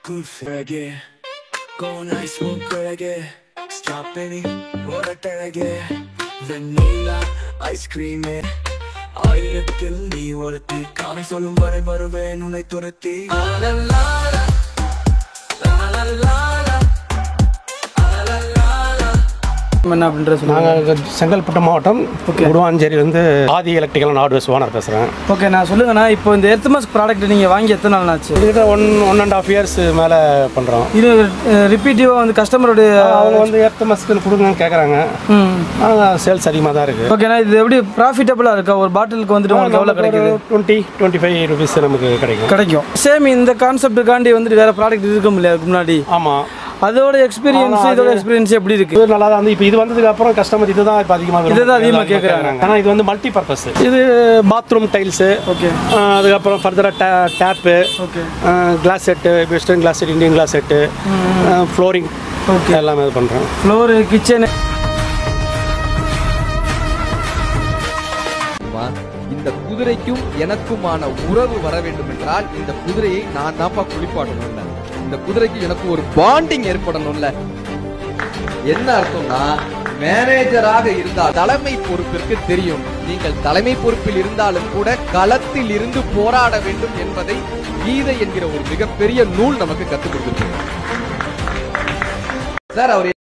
cool faggy Go nice smoke reggae Strawberry உரட்டழகே வெண்ணிலா ஐஸ்கிரீமே ஆயிரத்தில் நீ ஒருத்தி காலை சொல்லும் வரை வருவேன் உன்னை துரத்தி ஆலல்லாலா, லாலல்லாலா, ஆலல்லாலா. என்ன அப்படின்ற சொல்லுங்க நாங்கள் செங்கல்பட்டு மாவட்டம் குடுவாஞ்சேரியிலேருந்து Aadhi electrical and hardwares owner பேசுகிறேன் ஓகே நான் சொல்லுங்கண்ணா இப்போ இந்த எர்த்மாஸ் ப்ராடக்ட் நீங்கள் வாங்கி எத்தனை நாள் ஆச்சு கிட்டத்தட்ட one one and half years மேலே பண்ணுறோம் இது ரிப்பீட்டிவாக வந்து கஸ்டமருடைய அவங்க வந்து ஏற்ற மஸ்க்கு கொடுங்கன்னு கேட்குறாங்க ம் ஆனால் சேல்ஸ் அதிகமாக தான் இருக்குது ஓகேண்ணா இது எப்படி ப்ராஃபிட்டபுளாக இருக்கா ஒரு பாட்டிலுக்கு வந்துட்டு உங்களுக்கு எவ்வளோ கிடைக்குது டுவெண்ட்டி டுவெண்ட்டி ஃபைவ் ருபீஸ் நமக்கு கிடைக்கும் கிடைக்கும் சேம் இந்த கான்செப்ட்டுக்காண்டி வந்துட்டு வேற ப்ராடக்ட் இருக்கும் இல்லையா அதுக்கு முன்னாடி ஆமாம் அதோட எக்ஸ்பீரியன்ஸ் இதோட எக்ஸ்பீரியன்ஸ் எப்படி இருக்கு இது நல்லா தான் வந்து இப்போ இது வந்ததுக்கு அப்புறம் கஸ்டமர் இதுதான் இப்போ அதிகமாக இதுதான் அதிகமா கேக்குறாங்க. ஆனால் இது வந்து மல்டி பர்பஸ் இது பாத்ரூம் டைல்ஸு ஓகே அதுக்கப்புறம் ஃபர்தராக tap okay glass set western glass set Indian glass set flooring okay எல்லாமே இது பண்ணுறோம் ஃப்ளோரு கிச்சனு அம்மா, இந்த குதிரைக்கும் எனக்குமான உறவு வர வேண்டும் என்றால் இந்த குதிரையை நான் தான்ப்பா குளிப்பாட்டணும்ல இந்த குதிரைக்கு எனக்கு ஒரு பாண்டிங் ஏற்படணும்ல என்ன அர்த்தம்னா மேனேஜராக இருந்தால் தலைமை பொறுப்பிற்கு தெரியும் நீங்கள் தலைமை பொறுப்பில் இருந்தாலும் கூட களத்தில் இருந்து போராட வேண்டும் என்பதை கீதை என்கிற ஒரு மிகப்பெரிய நூல் நமக்கு கற்றுக் கொடுத்துருக்கு சார் அவர்